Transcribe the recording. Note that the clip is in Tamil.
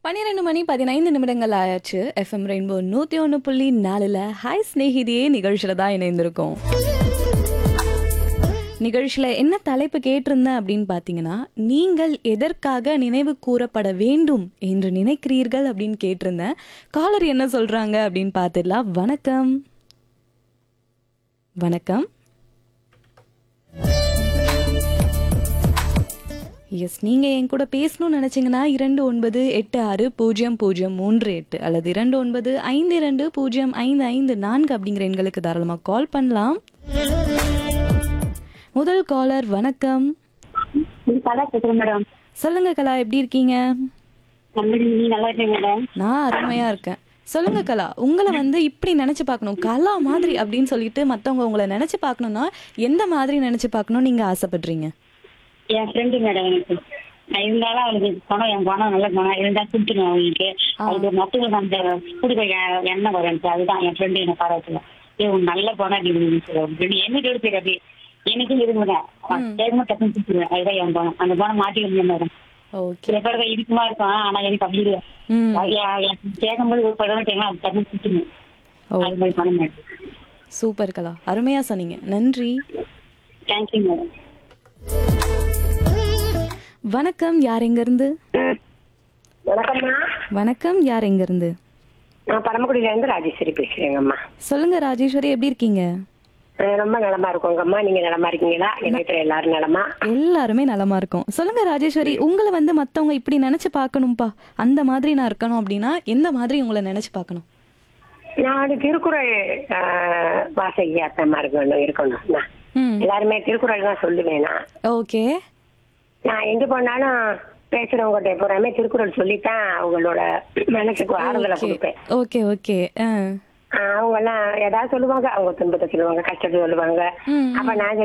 பன்னிரெண்டு மணி பதினைந்து நிமிடங்கள் ஆயாச்சு எஃப்எம் ரெயின்போ நூற்றி ஒன்று புள்ளி நாலில் ஹாய் ஸ்நேகிதியே நிகழ்ச்சியில் தான் இணைந்திருக்கோம் நிகழ்ச்சியில் என்ன தலைப்பு கேட்டிருந்தேன் அப்படின்னு பார்த்தீங்கன்னா நீங்கள் எதற்காக நினைவு கூறப்பட வேண்டும் என்று நினைக்கிறீர்கள் அப்படின்னு கேட்டிருந்தேன் காலர் என்ன சொல்றாங்க அப்படின்னு பார்த்துடலாம் வணக்கம் வணக்கம் எஸ் நீங்கள் என் கூட பேசணும்னு நினச்சிங்கன்னா இரண்டு ஒன்பது எட்டு ஆறு பூஜ்ஜியம் பூஜ்ஜியம் மூன்று எட்டு அல்லது இரண்டு ஒன்பது ஐந்து இரண்டு பூஜ்ஜியம் ஐந்து ஐந்து நான்கு அப்படிங்கிற எண்களுக்கு தாராளமாக கால் பண்ணலாம் முதல் காலர் வணக்கம் இது கலா பேசுறேன் மேடம் சொல்லுங்க கலா எப்படி இருக்கீங்க நம்பி நீ நல்லா இருக்கீங்க மேடம் நான் அருமையா இருக்கேன் சொல்லுங்க கலா உங்களை வந்து இப்படி நினைச்சு பார்க்கணும் கலா மாதிரி அப்படின்னு சொல்லிட்டு மத்தவங்க உங்களை நினைச்சு பார்க்கணும்னா எந்த மாதிரி நினைச்சு பார்க்கணும் நீங்க ஆசைப்படுறீங்க என் ஃப்ரெண்டு மேடம் எனக்கு நான் இருந்தாலும் அவளுக்கு பணம் என் பணம் நல்ல பணம் இருந்தா கொடுத்துருவேன் அவங்களுக்கு அவளுக்கு மத்தவங்க அந்த குடுக்க எண்ணெய் வரும் எனக்கு அதுதான் என் ஃப்ரெண்டு என்ன பாராட்டுல ஏ உன் நல்ல பணம் அப்படின்னு என்ன எடுத்து அப்படி எனக்கும் இருங்க தேர்மா டக்குன்னு கொடுத்துருவேன் அதுதான் என் பணம் அந்த பணம் மாட்டிக்கணும் மேடம் ஓகே சில பேர் இதுக்குமா இருக்கும் ஆனா எனக்கு அப்படி இல்லை ம் எனக்கு கேட்கும்போது ஒரு படம் கேட்கலாம் அது டக்குன்னு கொடுத்துருவேன் ஓ அது மாதிரி பணம் மேடம் சூப்பர் கலா அருமையா சொன்னீங்க நன்றி தேங்க்யூ மேடம் வணக்கம் யார் எங்க இருந்து வணக்கம்மா வணக்கம் யார் எங்க இருந்து நான் பரமக்குடியில இருந்து ராஜேஸ்வரி பேசுறேங்கம்மா சொல்லுங்க ராஜேஸ்வரி எப்படி இருக்கீங்க அஹ் ரொம்ப நலமா இருக்கோங்கம்மா நீங்க நலமா இருக்கீங்களா நிலையத்துல எல்லாரும் நலமா எல்லாருமே நலமா இருக்கும் சொல்லுங்க ராஜேஸ்வரி உங்களை வந்து மத்தவங்க இப்படி நினைச்சு பார்க்கணும்ப்பா அந்த மாதிரி நான் இருக்கணும் அப்படின்னா எந்த மாதிரி உங்களை நினைச்சு பார்க்கணும் நான் திருக்குறள் அஹ், வாசகி அத்தம்மா இருக்கணும் இருக்கணும் நான் ம் எல்லாருமே திருக்குறள் தான் சொல்லுவேன் நான் ஓகே நான் எங்க போனாலும் பேசுறவங்ககிட்ட பூராமே திருக்குறள் சொல்லித்தான் அவங்களோட மனசுக்கு ஆறுதலை ஓகே கொடுப்பேன் ஓகே ஓகே ஆ அவங்க எல்லாம் ஏதாவது சொல்லுவாங்க அவங்க துன்பத்தை சொல்லுவாங்க கஷ்டத்தை சொல்லுவாங்க ம், அப்ப நான்